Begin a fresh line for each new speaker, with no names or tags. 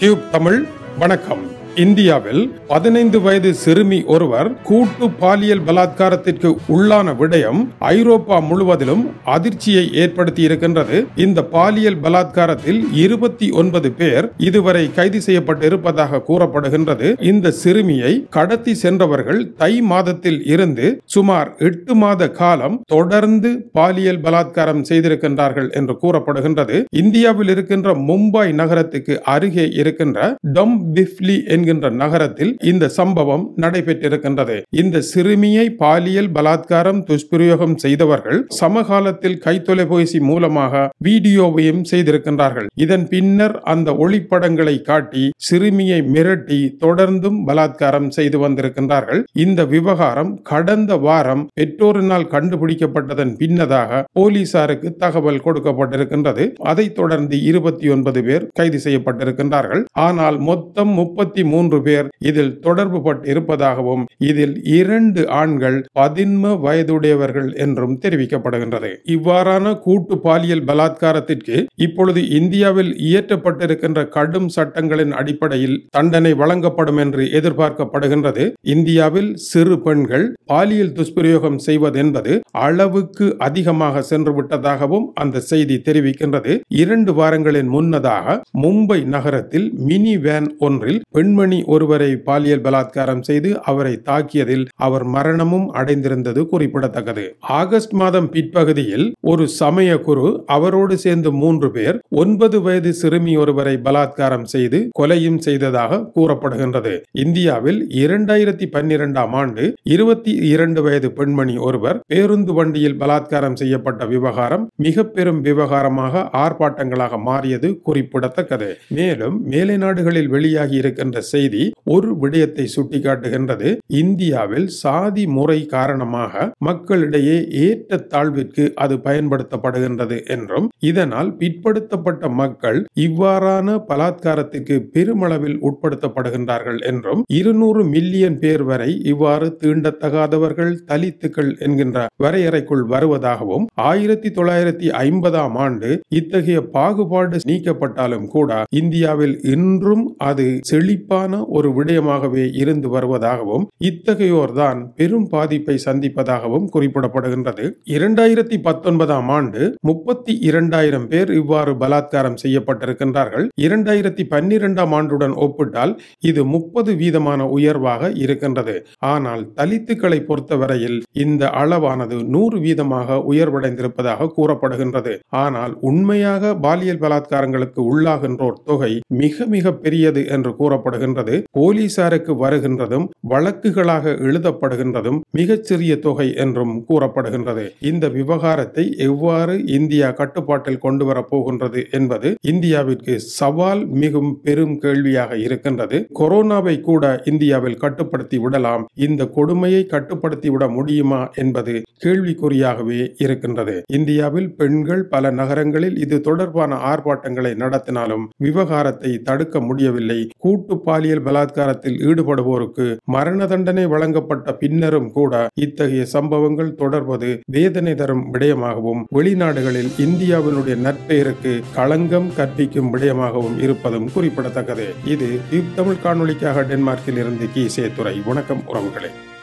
tube Tamil வணக்கம் இந்தியாவில் பதினைந்து வயது சிறுமி ஒருவர் கூட்டு பாலியல் பலாத்காரத்திற்கு உள்ளான விடயம் ஐரோப்பா முழுவதிலும் அதிர்ச்சியை ஏற்படுத்தி இருக்கின்றது இந்த பாலியல் பலாத்காரத்தில் இருபத்தி ஒன்பது பேர் இதுவரை கைது செய்யப்பட்டிருப்பதாக கூறப்படுகின்றது இந்த சிறுமியை கடத்தி சென்றவர்கள் தை மாதத்தில் இருந்து சுமார் எட்டு மாத காலம் தொடர்ந்து பாலியல் பலாத்காரம் செய்திருக்கின்றார்கள் என்று கூறப்படுகின்றது இந்தியாவில் இருக்கின்ற மும்பை நகரத்துக்கு அருகே இருக்கின்ற டம் பிஃப்லி என்கின்ற நகரத்தில் இந்த சம்பவம் நடைபெற்றிருக்கின்றது இந்த சிறுமியை பாலியல் பலாத்காரம் துஷ்பிரயோகம் செய்தவர்கள் சமகாலத்தில் கைத்தொலைபேசி மூலமாக வீடியோவையும் செய்திருக்கின்றார்கள் இதன் பின்னர் அந்த ஒளிப்படங்களை காட்டி சிறுமியை மிரட்டி தொடர்ந்தும் பலாத்காரம் செய்து வந்திருக்கின்றார்கள் இந்த விவகாரம் கடந்த வாரம் பெற்றோரினால் கண்டுபிடிக்கப்பட்டதன் பின்னதாக போலீசாருக்கு தகவல் கொடுக்கப்பட்டிருக்கின்றது அதைத் தொடர்ந்து இருபத்தி ஒன்பது பேர் கைது செய்யப்பட்டிருக்கின்றார்கள் ஆனால் மொத்தம் முப்பத்தி மூன்று பேர் இதில் தொடர்பு பட்டு இருப்பதாகவும் இதில் இரண்டு ஆண்கள் பதின்ம வயதுடையவர்கள் என்றும் தெரிவிக்கப்படுகின்றது இவ்வாறான கூட்டு பாலியல் பலாத்காரத்திற்கு இப்பொழுது இந்தியாவில் இயற்றப்பட்டிருக்கின்ற கடும் சட்டங்களின் அடிப்படையில் தண்டனை வழங்கப்படும் என்று எதிர்பார்க்கப்படுகின்றது இந்தியாவில் சிறு பெண்கள் பாலியல் துஷ்பிரயோகம் செய்வதென்பது அளவுக்கு அதிகமாக சென்று விட்டதாகவும் அந்த செய்தி தெரிவிக்கின்றது இரண்டு வாரங்களின் முன்னதாக மும்பை நகரத்தில் மினி வேன் ஒன்றில் பெண்மணி ஒருவரை பாலியல் பலாத்காரம் செய்து அவரை தாக்கியதில் அவர் மரணமும் அடைந்திருந்தது குறிப்பிடத்தக்கது ஆகஸ்ட் மாதம் பிற்பகுதியில் ஒரு சமய குரு அவரோடு சேர்ந்து மூன்று பேர் ஒன்பது வயது சிறுமி ஒருவரை பலாத்காரம் செய்து கொலையும் செய்ததாக கூறப்படுகின்றது இந்தியாவில் இரண்டாயிரத்தி பன்னிரெண்டாம் ஆண்டு இருபத்தி இரண்டு வயது பெண்மணி ஒருவர் பேருந்து வண்டியில் பலாத்காரம் செய்யப்பட்ட விவகாரம் மிக பெரும் விவகாரமாக ஆர்ப்பாட்டங்களாக மாறியது குறிப்பிடத்தக்கது மேலும் மேலை நாடுகளில் வெளியாகி இருக்கின்ற செய்தி ஒரு விடயத்தை சுட்டிக்காட்டுகின்றது இந்தியாவில் சாதி முறை காரணமாக மக்களிடையே ஏற்ற தாழ்விற்கு அது பயன்படுத்தப்படுகின்றது என்றும் இதனால் பிற்படுத்தப்பட்ட மக்கள் இவ்வாறான பலாத்காரத்திற்கு பெருமளவில் உட்படுத்தப்படுகின்றார்கள் என்றும் இருநூறு மில்லியன் பேர் வரை இவ்வாறு தீண்டத்தகாதவர்கள் தலித்துக்கள் என்கின்ற வரையறைக்குள் வருவதாகவும் ஆயிரத்தி தொள்ளாயிரத்தி ஐம்பதாம் ஆண்டு இத்தகைய பாகுபாடு நீக்கப்பட்டாலும் கூட இந்தியாவில் இன்றும் அது செழிப்பான ஒரு விடயமாகவே இருந்து வருவதாகவும் இத்தகையோர் தான் பெரும் பாதிப்பை சந்திப்பதாகவும் குறிப்பிடப்படுகின்றது இரண்டாயிரத்தி பத்தொன்பதாம் ஆண்டு முப்பத்தி இரண்டாயிரம் பேர் இவ்வாறு பலாத்காரம் செய்யப்பட்டிருக்கின்றார்கள் இரண்டாயிரத்தி பன்னிரெண்டாம் ஆண்டுடன் ஒப்பிட்டால் இது முப்பது வீதமான உயர்வாக இருக்கின்றது ஆனால் தலித்துக்களை பொறுத்தவரையில் இந்த அளவானது நூறு வீதமாக உயர்வடைந்திருப்பதாக கூறப்படுகின்றது ஆனால் உண்மையாக பாலியல் பலாத்காரங்களுக்கு உள்ளாகின்றோர் தொகை மிக மிக பெரியது என்று கூறப்படுகின்றது போலீசாருக்கு வருகின்றதும் வழக்குகளாக எழுதப்படுகின்றதும் மிகச்சிறிய தொகை என்றும் கூறப்படுகின்றது இந்த விவகாரத்தை எவ்வாறு இந்தியா கட்டுப்பாட்டில் கொண்டு வரப் போகின்றது என்பது இந்தியாவிற்கு சவால் மிகவும் பெரும் கேள்வியாக இருக்கின்றது கொரோனாவை கூட இந்தியாவில் கட்டுப்படுத்தி விடலாம் இந்த கொடுமையை கட்டுப்படுத்தி விட முடியுமா என்பது கேள்விக்குறியாகவே இருக்கின்றது இந்தியாவில் பெண்கள் பல நகரங்களில் இது தொடர்பான ஆர்ப்பாட்டங்களை நடத்தினாலும் விவகாரத்தை தடுக்க முடியவில்லை கூட்டு பாலியல் பலாத்காரத்தில் ஈடுபடுவோருக்கு மரண தண்டனை வழங்கப்பட்ட பின்னரும் கூட இத்தகைய சம்பவங்கள் தொடர்வது வேதனை தரும் விடயமாகவும் வெளிநாடுகளில் இந்தியாவினுடைய நற்பெயருக்கு களங்கம் கற்பிக்கும் விடயமாகவும் இருப்பதும் குறிப்பிடத்தக்கது இது தமிழ் காணொளிக்காக டென்மார்க்கில் இருந்து கி சேத்துறை வணக்கம் உறவுகளே